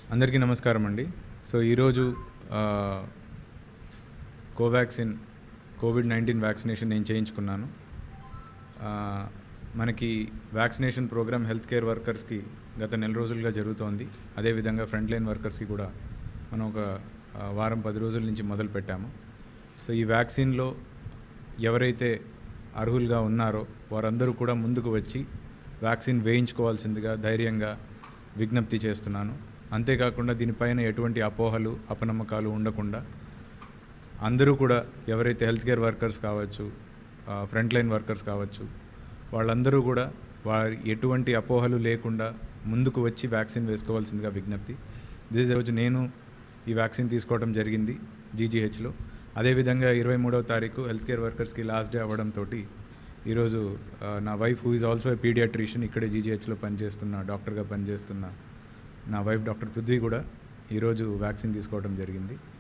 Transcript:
అందరికీ నమస్కారం అండి సో ఈరోజు ఆ, కోవాక్సిన్ కోవిడ్ నైన్టీన్ వ్యాక్సినేషన్ నేను చేయించుకున్నాను ఆ, మనకి వ్యాక్సినేషన్ ప్రోగ్రామ్ హెల్త్ కేర్ వర్కర్స్కి గత నెల రోజులుగా జరుగుతోంది అదేవిధంగా ఫ్రంట్ లైన్ వర్కర్స్కి కూడా మనం ఒక ఆ, వారం పది రోజుల నుంచి మొదలు పెట్టాము సో ఈ వ్యాక్సిన్లో ఎవరైతే అర్హులుగా ఉన్నారో వారందరూ కూడా ముందుకు వచ్చి వ్యాక్సిన్ వేయించుకోవాల్సిందిగా ధైర్యంగా విజ్ఞప్తి చేస్తున్నాను అంతేకాకుండా దీనిపైన ఎటువంటి అపోహలు అపనమ్మకాలు ఉండకుండా అందరూ కూడా ఎవరైతే హెల్త్ కేర్ వర్కర్స్ కావచ్చు ఫ్రంట్ లైన్ వర్కర్స్ కావచ్చు వాళ్ళందరూ కూడా వారి ఎటువంటి అపోహలు లేకుండా ముందుకు వచ్చి వ్యాక్సిన్ వేసుకోవాల్సిందిగా విజ్ఞప్తి దిస్ రోజు నేను ఈ వ్యాక్సిన్ తీసుకోవడం జరిగింది జీజీహెచ్లో అదేవిధంగా ఇరవై మూడవ తారీఖు హెల్త్ కేర్ వర్కర్స్కి లాస్ట్ డే అవ్వడంతో ఈరోజు ఆ, నా wife who is also a paediatrician ఇక్కడే జీజీహెచ్లో పనిచేస్తున్న డాక్టర్గా పనిచేస్తున్న నా వైఫ్ డాక్టర్ పృథ్వీ కూడా ఈరోజు వ్యాక్సిన్ తీసుకోవడం జరిగింది